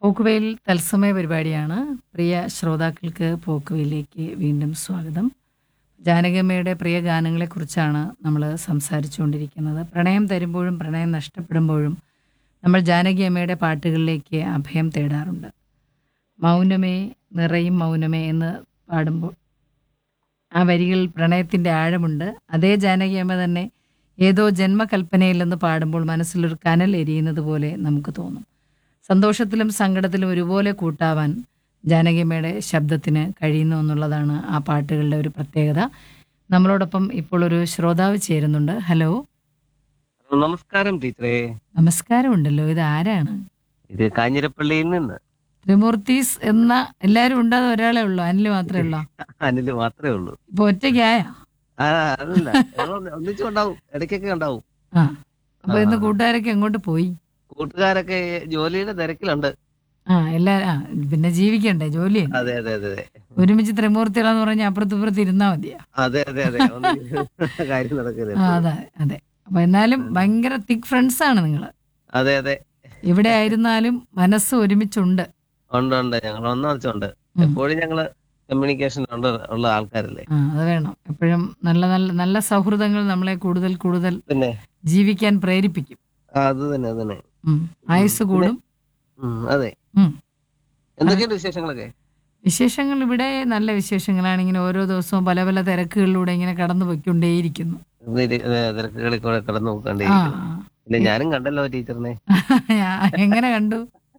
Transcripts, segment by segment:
പോക്കുവെയിൽ തത്സമയ പരിപാടിയാണ് പ്രിയ ശ്രോതാക്കൾക്ക് പോക്കുവെയിലേക്ക് വീണ്ടും സ്വാഗതം ജാനകമ്മയുടെ പ്രിയ ഗാനങ്ങളെക്കുറിച്ചാണ് നമ്മൾ സംസാരിച്ചുകൊണ്ടിരിക്കുന്നത് പ്രണയം തരുമ്പോഴും പ്രണയം നഷ്ടപ്പെടുമ്പോഴും നമ്മൾ ജാനകി അമ്മയുടെ പാട്ടുകളിലേക്ക് അഭയം തേടാറുണ്ട് മൗനമേ നിറയും മൗനമേ എന്ന് പാടുമ്പോൾ ആ വരികളിൽ പ്രണയത്തിൻ്റെ ആഴമുണ്ട് അതേ ജാനകി അമ്മ തന്നെ ഏതോ ജന്മകൽപ്പനയില്ലെന്ന് പാടുമ്പോൾ മനസ്സിലൊരു കനൽ എരിയുന്നത് പോലെ നമുക്ക് തോന്നും സന്തോഷത്തിലും സങ്കടത്തിലും ഒരുപോലെ കൂട്ടാവാൻ ജാനകിയമ്മയുടെ ശബ്ദത്തിന് കഴിയുന്നു എന്നുള്ളതാണ് ആ പാട്ടുകളുടെ ഒരു പ്രത്യേകത നമ്മളോടൊപ്പം ഇപ്പോൾ ഒരു ശ്രോതാവ് ചേരുന്നുണ്ട് ഹലോ നമസ്കാരം ടീച്ചറേ നമസ്കാരമുണ്ടല്ലോ ഇത് ആരാണ് ഇത് കാഞ്ഞിരപ്പള്ളിയിൽ നിന്ന് ത്രിമൂർത്തീസ് എന്ന എല്ലാവരും ഉണ്ട് അത് ഒരാളെ ഉള്ളൂ അനിൽ മാത്രമേ ഉള്ളൂ അനില് മാത്രമേ ഉള്ളൂ ഇപ്പൊ ഒറ്റയ്ക്കായ ആ അതല്ല ഞങ്ങൾ ഒന്നിച്ചും ഉണ്ടാവും ഇടയ്ക്കൊക്കെ ഉണ്ടാവും ആ അപ്പൊ ഇന്ന് കൂട്ടുകാരൊക്കെ എങ്ങോട്ട് പോയി കൂട്ടുകാരൊക്കെ ജോലിയുടെ തിരക്കിലുണ്ട് ആ എല്ലാരും ആ പിന്നെ ജീവിക്കണ്ടേ ജോലി അതെ അതെ അതെ അതെ ഒരുമിച്ച് ത്രിമൂർത്തികളെന്ന് പറഞ്ഞാൽ അപ്പുറത്ത് ഇപ്പുറത്ത് ഇരുന്നാ മതിയാ അതെ അതെ അതെ ഒന്നിച്ച് കാര്യം നടക്കില്ല ആ അതെ അതെ അപ്പൊ എന്നാലും ഭയങ്കര തിക് ഫ്രണ്ട്സ് ആണ് നിങ്ങൾ അതെ അതെ എവിടെ ആയിരുന്നാലും മനസ്സ് ഒരുമിച്ചുണ്ട് ഉണ്ട് ഉണ്ട് ഞങ്ങൾ ഒന്നടച്ചുണ്ട് ഉം. എപ്പോഴും ഞങ്ങള് കമ്മ്യൂണിക്കേഷൻ ഉണ്ട് ഉള്ള ആൾക്കാരല്ലേ ആ അത് വേണം എപ്പോഴും നല്ല നല്ല നല്ല സൗഹൃദങ്ങൾ നമ്മളെ കൂടുതൽ കൂടുതൽ പിന്നെ ജീവിക്കാൻ പ്രേരിപ്പിക്കും ആ, അത് തന്നെ അത് തന്നെ ഉം. ആയുസ് കൂടും ഉം, അതെ ഉം. എന്തൊക്കെയുണ്ട് വിശേഷങ്ങളൊക്കെ വിശേഷങ്ങൾ ഇവിടെ നല്ല വിശേഷങ്ങളാണ് ഇങ്ങനെ ഓരോ ദിവസവും പല പല തിരക്കുകളിലൂടെ ഇങ്ങനെ കടന്നു പോയിക്കൊണ്ടേയിരിക്കുന്നു ഇതില്, ഏ, തിരക്കുകളിൽ കൂടെ കടന്നു ആ നോക്കാണ്ടിരിക്കുന്നു ഇല്ല ഞാനും കണ്ടല്ലോ ടീച്ചറിനെ ഞാൻ എങ്ങനെ കണ്ടു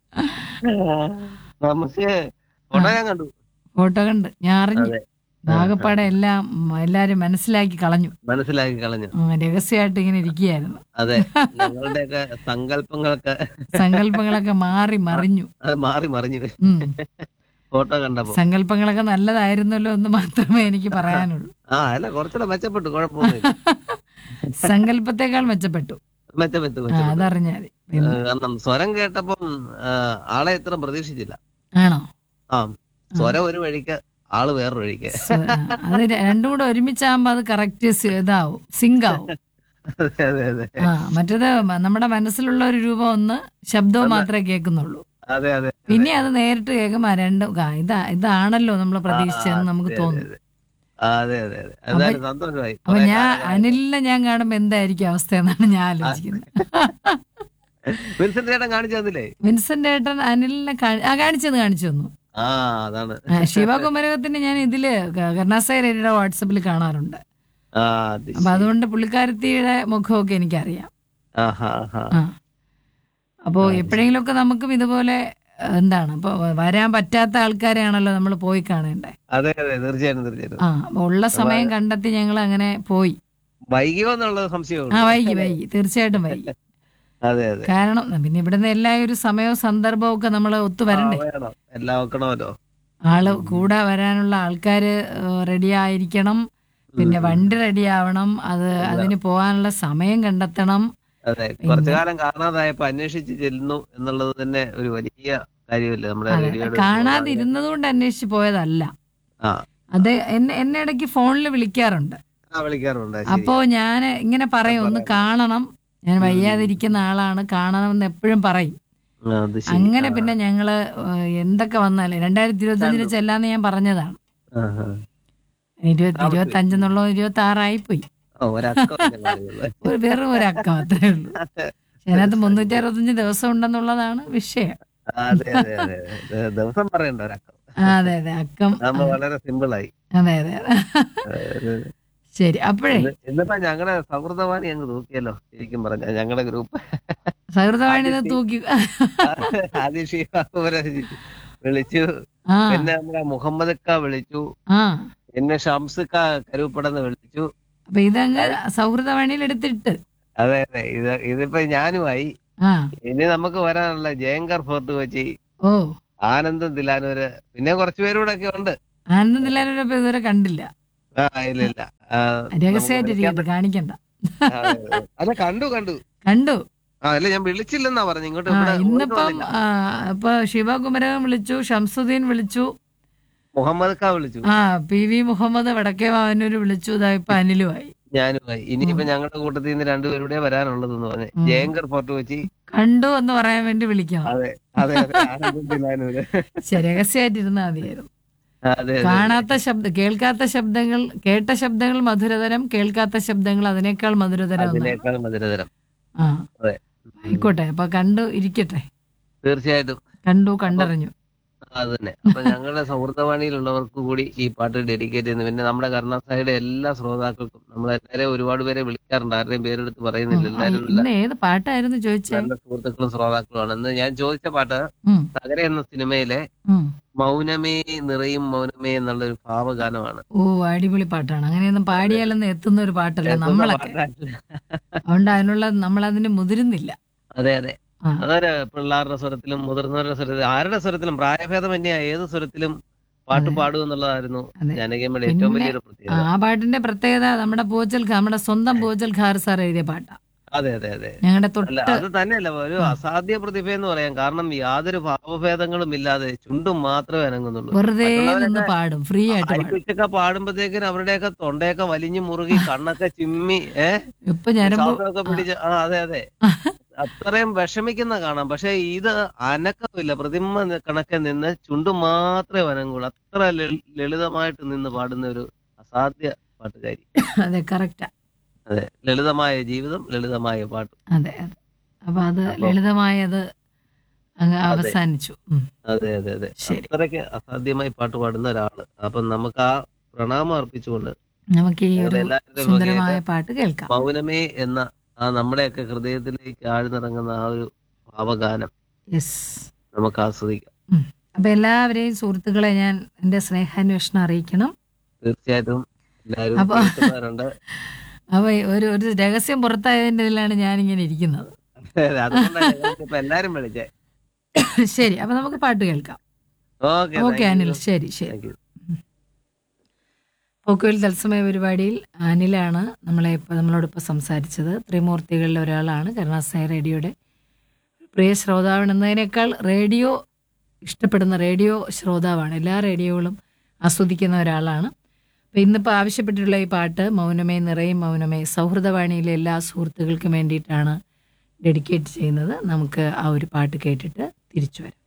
നമുക്ക് ഫോട്ടോ ഞാൻ കണ്ടു ഫോട്ടോ കണ്ട് ഞാൻ അറിഞ്ഞു അതെ. നാഗപ്പാടെ എല്ലാം ഉം, എല്ലാരും മനസ്സിലാക്കി കളഞ്ഞു മനസ്സിലാക്കി കളഞ്ഞു ഉം, രഹസ്യമായിട്ട് ഇങ്ങനെ ഇരിക്കുകയായിരുന്നു അതെ ഞങ്ങളുടെയൊക്കെ സങ്കല്പങ്ങളൊക്കെ സങ്കല്പങ്ങളൊക്കെ മാറി മറിഞ്ഞു അത് മാറി മറിഞ്ഞു ഉം. ഫോട്ടോ കണ്ടപ്പോ സങ്കല്പങ്ങളൊക്കെ നല്ലതായിരുന്നല്ലോ എന്ന് മാത്രമേ എനിക്ക് പറയാനുള്ളൂ ആ അല്ല കുറച്ചുകൂടെ മെച്ചപ്പെട്ടു കുഴപ്പമൊന്നുമില്ല സങ്കല്പത്തെക്കാൾ മെച്ചപ്പെട്ടു മെച്ചപ്പെട്ടു ആ മെച്ചപ്പെട്ടു അതറിഞ്ഞാൽ മതി ഏ, പിന്നെ കാരണം സ്വരം കേട്ടപ്പം ആ, ആളെ ഇത്ര പ്രതീക്ഷിച്ചില്ല ആണോ ആ സ്വരം ഒരു വഴിക്ക് ആള് വേറൊരു വഴിക്ക് സ- ആ, അത് രണ്ടും കൂടെ ഒരുമിച്ചാകുമ്പോ അത് കറക്റ്റ് ഇതാവും സിങ്ക് ആവും അതെ അതെ അതെ ആ മറ്റേത് മ- നമ്മുടെ മനസ്സിലുള്ള ഒരു രൂപം ഒന്ന് ശബ്ദവും മാത്രമേ കേൾക്കുന്നുള്ളൂ അതെ അതെ പിന്നെ അത് നേരിട്ട് കേൾക്കുമ്പോ ആ രണ്ടും ആ, ഇതാ ഇതാണല്ലോ നമ്മൾ പ്രതീക്ഷിച്ചതെന്ന് നമുക്ക് അതെ, തോന്നും അതെ, അതെ. ആ, അതെ അതെ അതെ എന്തായാലും സന്തോഷമായി അപ്പൊ കുറേ ഞാൻ കാലമായി. അനിലിനെ ഞാൻ കാണുമ്പോ എന്തായിരിക്കും അവസ്ഥ എന്നാണ് ഞാൻ ആലോചിക്കുന്നത് വിൻസെന്റ് ചേട്ടൻ കാണിച്ചു തന്നില്ലേ വിൻസെന്റ് ഏട്ടൻ അനിലിനെ കാണി- ആ കാണിച്ചത് കാണിച്ചു തന്നു ആ അതാണ് ആ, ശിവകുമരകത്തിന്റെ ഞാൻ ഇതില് ക- കരുണാസായി രേഡിയുടെ വാട്സപ്പിൽ കാണാറുണ്ട് ആ അത് അപ്പൊ അതുകൊണ്ട് പുള്ളിക്കാരത്തിയുടെ മുഖമൊക്കെ എനിക്കറിയാം ആഹാ, ആഹാ. ആ അപ്പോ എപ്പോഴെങ്കിലുമൊക്കെ നമുക്കും ഇതുപോലെ ആ, എന്താണ് ഇപ്പൊ വരാൻ പറ്റാത്ത ആൾക്കാരെയാണല്ലോ നമ്മൾ പോയി കാണേണ്ടേ അതെ അതെ തീർച്ചയായിട്ടും തീർച്ചയായിട്ടും ആ അപ്പൊ ഉള്ള സമയം കണ്ടെത്തി ഞങ്ങൾ അങ്ങനെ പോയി വൈകിയോ എന്നുള്ള സംശയമുണ്ട് ആ വൈകി വൈകി തീർച്ചയായിട്ടും വൈകി അതെ അതെ കാരണം പിന്നെ ഇവിടുന്ന് എല്ലാ ഒരു സമയവും സന്ദർഭവും ഒക്കെ നമ്മൾ ഒത്തു വരണ്ടേ ആ, വേണം എല്ലാം വെക്കണമല്ലോ ആള് കൂടെ വരാനുള്ള ആൾക്കാര് റെഡി ആയിരിക്കണം പിന്നെ വണ്ടി റെഡി ആവണം അത് അതിന് പോകാനുള്ള സമയം കണ്ടെത്തണം അതെ കുറച്ചു കാലം കാണാതായപ്പോ അന്വേഷിച്ച് ചെല്ലുന്നു എന്നുള്ളത് തന്നെ ഒരു വലിയ കാര്യമല്ലേ നമ്മുടെ അതെ റേഡിയോയുടെ കാണാതെ ഇരുന്നത് കൊണ്ട് അന്വേഷിച്ച് പോയതല്ല ആ അത് എന്നെ എന്നെ ഇടയ്ക്ക് ഫോണിൽ വിളിക്കാറുണ്ട് ആ വിളിക്കാറുണ്ട് ശരി. അപ്പോ ഞാൻ ഇങ്ങനെ പറയും ഒന്ന് കാണണം ഞാൻ വയ്യാതിരിക്കുന്ന ആളാണ് കാണണമെന്ന് എപ്പോഴും പറയും ആ, അത് ശരി. അങ്ങനെ ആ, പിന്നെ ഞങ്ങള് ഏഹ്, എന്തൊക്കെ വന്നാലും രണ്ടായിരത്തി ഇരുപത്തി അഞ്ചിന് ചെല്ലാന്ന് ഞാൻ പറഞ്ഞതാണ് ആ, ആ. ഇരുപത്തി ഇരുപത്തി അഞ്ചെന്നുള്ളത് ഇരുപത്തി ആറായി പോയി ഓ, ഒരക്കം ഇല്ല കാണുന്നത്. ഒരു വെറും ഒരു അക്കം അത്രേ ഉള്ളൂ പക്ഷെ അതിനകത്ത് മുന്നൂറ്റി അറുപത്തഞ്ച് ദിവസം ഉണ്ടെന്നുള്ളതാണ് വിഷയം ആ, അതെ അതെ അതെ അതെ. ദിവസം പറയണ്ട ഒരക്കം ആ, അതെ അതെ അക്കം അതാകുമ്പോ വളരെ സിമ്പിൾ ആയി അതെ അതെ അതെ. അതെ. ശരി അപ്പോഴേ ഇന്ന് ഇന്നിപ്പോ ഞങ്ങളുടെ സൗഹൃദവാണി അങ്ങ് തൂക്കിയല്ലോ ശരിക്കും പറഞ്ഞ ഞങ്ങളുടെ ഗ്രൂപ്പ് സൗഹൃദവാണി ഇത് തൂക്കി ആദ്യം ഷീഹാബുരെ വിളിച്ചു ആ പിന്നെ നമ്മുടെ മുഹമ്മദ് ക വിളിച്ചു ആ പിന്നെ ഷംസ് ക കരുപ്പടെന്ന് വിളിച്ചു അപ്പൊ ഇതങ്ങ് സൗഹൃദവാണിയിൽ എടുത്തിട്ട് അതെ അതെ ഇത് ഇതിപ്പോ ഞാനുമായി ആ ഇനി നമുക്ക് വരാനുള്ള ജയങ്കർ ഫോർട്ട് കൊച്ചി ഓ ആനന്ദം തിലാനൂര് പിന്നെ കുറച്ച് പേരൂടെ ഒക്കെ ഉണ്ട് ആനന്ദില്ലാനൊപ്പം ഇതുവരെ കണ്ടില്ല ആ ഇല്ല ഇല്ല ആ, രഹസ്യമായിട്ടിരിക്കട്ടെ കാണിക്കണ്ട ആ, അതെ, അതെ. അല്ല കണ്ടു കണ്ടു കണ്ടു ആ അല്ല ഞാൻ വിളിച്ചില്ലെന്നാ പറഞ്ഞു ഇങ്ങോട്ട് ആ ഇവിടെ ഇന്നിപ്പം വന്നില്ല. ആ, ഇപ്പൊ ശിവകുമരകം വിളിച്ചു ഷംസുദ്ദീൻ വിളിച്ചു മുഹമ്മദ് ഖാ വിളിച്ചു ആ പി വി മുഹമ്മദ് വടക്കേ വാവനൂര് വിളിച്ചു ഇതാ ഇപ്പൊ അനിലുമായി ഞാനുമായി ഇനിയിപ്പോ ഞങ്ങളുടെ കൂട്ടത്തിൽ നിന്ന് രണ്ടുപേരുടെ വരാനുള്ളതെന്ന് പറഞ്ഞു ഉം. ജയങ്കർ ഫോർട്ട് കൊച്ചി കണ്ടു എന്ന് പറയാൻ വേണ്ടി വിളിക്കണം അതെ അതെ അതെ ആനന്ദത്തിലാനൂര് ശരി രഹസ്യമായിട്ടിരുന്നാൽ മതിയായിരുന്നു അതെ അതെ കാണാത്ത ശബ്ദം കേൾക്കാത്ത ശബ്ദങ്ങൾ കേട്ട ശബ്ദങ്ങൾ മധുരതരം കേൾക്കാത്ത ശബ്ദങ്ങൾ അതിനേക്കാൾ മധുരതരം എന്നാണ്. അതിനേക്കാൾ മധുരതരം ആ അതെ ആയിക്കോട്ടെ അപ്പൊ കണ്ടു ഇരിക്കട്ടെ തീർച്ചയായിട്ടും കണ്ടു കണ്ടറിഞ്ഞു അത് തന്നെ അപ്പൊ ഞങ്ങളുടെ സൗഹൃദവാണിയിലുള്ളവർക്ക് കൂടി ഈ പാട്ട് ഡെഡിക്കേറ്റ് ചെയ്യുന്നു പിന്നെ നമ്മുടെ കർണാസായുടെ എല്ലാ ശ്രോതാക്കൾക്കും നമ്മളെല്ലാവരെയും ഒരുപാട് പേരെ വിളിക്കാറുണ്ട് ആരുടെയും പേരെടുത്ത് പറയുന്നില്ല എല്ലാവരും നല്ല ഇന്ന് ഏത് പാട്ടായിരുന്നു ചോദിച്ചേ നല്ല സുഹൃത്തുക്കളും ശ്രോതാക്കളുമാണ് എന്ന് ഞാൻ ചോദിച്ച പാട്ട് ഉം, തകര എന്ന സിനിമയിലെ ഉം. മൗനമേ നിറയും മൗനമേ എന്നുള്ള ഒരു ഭാവഗാനമാണ് ഓ അടിപൊളി പാട്ടാണ് അങ്ങനെയൊന്നും പാടിയാലൊന്നും എത്തുന്ന ഒരു പാട്ടല്ല എത്തുന്ന നമ്മളൊക്കെ പാട്ടല്ല. അതുകൊണ്ട് അതിനുള്ള നമ്മൾ അതിന് മുതിരുന്നില്ല അതെ അതെ ആ. അതൊരു പിള്ളേരുടെ സ്വരത്തിലും മുതിർന്നവരുടെ സ്വരത്തിലും ആരുടെ സ്വരത്തിലും പ്രായഭേദമന്യ ഏത് സ്വരത്തിലും പാട്ട് അതെ. പാടും എന്നുള്ളതായിരുന്നു അതെ. ജനകീയമ്മയുടെ ഏറ്റവും പിന്നെ- വലിയൊരു ആ പ്രത്യേകത ആ പാട്ടിന്റെ പ്രത്യേകത നമ്മുടെ പോച്ചൽ ഖാ- നമ്മുടെ സ്വന്തം പോച്ചൽ ഖാർ സാർ എഴുതിയ പാട്ടാ അതെ അതെ അതെ ഞങ്ങളുടെ അല്ല തൊട്ട് അത് തന്നെയല്ല ഒരു ആ. അസാധ്യ പ്രതിഭ എന്ന് പറയാം കാരണം യാതൊരു ഭാവഭേദങ്ങളും ഇല്ലാതെ ചുണ്ടും മാത്രമേ അനങ്ങുന്നുള്ളൂ വെറുതെ മറ്റുള്ളവരൊക്കെ നിന്ന് പാടും ഫ്രീ ആയിട്ട് പാടും ഹൈപിച്ചൊക്കെ പാടുമ്പോഴത്തേക്കിനും അവരുടെയൊക്കെ തൊണ്ടയൊക്കെ വലിഞ്ഞു മുറുകി കണ്ണൊക്കെ ചിമ്മി ഏഹ് ഇപ്പൊ ഞരമ്പ് ശ്വാസമൊക്കെ പിടിച്ച് ആ അതെ അതെ അത്രയും വിഷമിക്കുന്ന കാണാം പക്ഷെ ഇത് അനക്കമില്ല പ്രതിമ നി- കണക്കെ നിന്ന് ചുണ്ടു മാത്രമേ അനങ്ങുള്ളൂ അത്ര ലളി- ലളിതമായിട്ട് നിന്ന് പാടുന്ന ഒരു അസാധ്യ പാട്ടുകാരി അതെ കറക്റ്റാ അതെ ലളിതമായ ജീവിതം ലളിതമായ പാട്ട് അതെ അതെ അപ്പൊ അത് അപ്പൊ- ലളിതമായത് അങ്ങ് അതെ. അവസാനിച്ചു ഉം, അതെ അതെ അതെ ശരി അത്രയ്ക്ക് അസാധ്യമായി പാട്ട് പാടുന്ന ഒരാള് അപ്പൊ നമുക്ക് ആ പ്രണാമം അർപ്പിച്ചുകൊണ്ട് നമുക്ക് ഈ ഒരു ഞങ്ങളുടെ എല്ലാവരുടെയും സുന്ദരമായ വകയായിട്ട് പാട്ട് കേൾക്കാം മൗനമേ എന്ന ആ നമ്മുടെയൊക്കെ ഹൃദയത്തിലേക്ക് ആഴ്ന്നിറങ്ങുന്ന ആ ഒരു ഭാവഗാനം യെസ് നമുക്ക് ആസ്വദിക്കാം അപ്പൊ എല്ലാവരെയും സുഹൃത്തുക്കളെ ഞാൻ എന്റെ സ്നേഹാന്വേഷണം അറിയിക്കണം തീർച്ചയായിട്ടും എല്ലാവരും അപ്പൊ- കേൾക്കുന്നവരുണ്ട് അപ്പൊ ഒരു ഒരു രഹസ്യം പുറത്തായതിന്റെ ഇതിലാണ് ഞാൻ ഇങ്ങനെ ഇരിക്കുന്നത് അതെ, അതുകൊണ്ടാണ് ഞങ്ങൾക്ക് ഇപ്പൊ എല്ലാരും വിളിച്ചേ ശരി അപ്പൊ നമുക്ക് പാട്ട് കേൾക്കാം ഓക്കെ ഓക്കെ അനിൽ ശരി ശരി പോക്കുവൽ തത്സമയ പരിപാടിയിൽ അനിലാണ് നമ്മളെ ഇപ്പോൾ നമ്മളോടൊപ്പം സംസാരിച്ചത് ത്രിമൂർത്തികളിൽ ഒരാളാണ് കരുണാസായ റേഡിയോയുടെ പ്രിയ ശ്രോതാവെന്നതിനേക്കാൾ റേഡിയോ ഇഷ്ടപ്പെടുന്ന റേഡിയോ ശ്രോതാവാണ് എല്ലാ റേഡിയോകളും ആസ്വദിക്കുന്ന ഒരാളാണ് അപ്പോൾ ഇന്നിപ്പോൾ ആവശ്യപ്പെട്ടിട്ടുള്ള ഈ പാട്ട് മൗനമേ നിറയും മൗനമേ സൗഹൃദവാണിയിലെ എല്ലാ സുഹൃത്തുക്കൾക്കും വേണ്ടിയിട്ടാണ് ഡെഡിക്കേറ്റ് ചെയ്യുന്നത് നമുക്ക് ആ ഒരു പാട്ട് കേട്ടിട്ട് തിരിച്ചു വരാം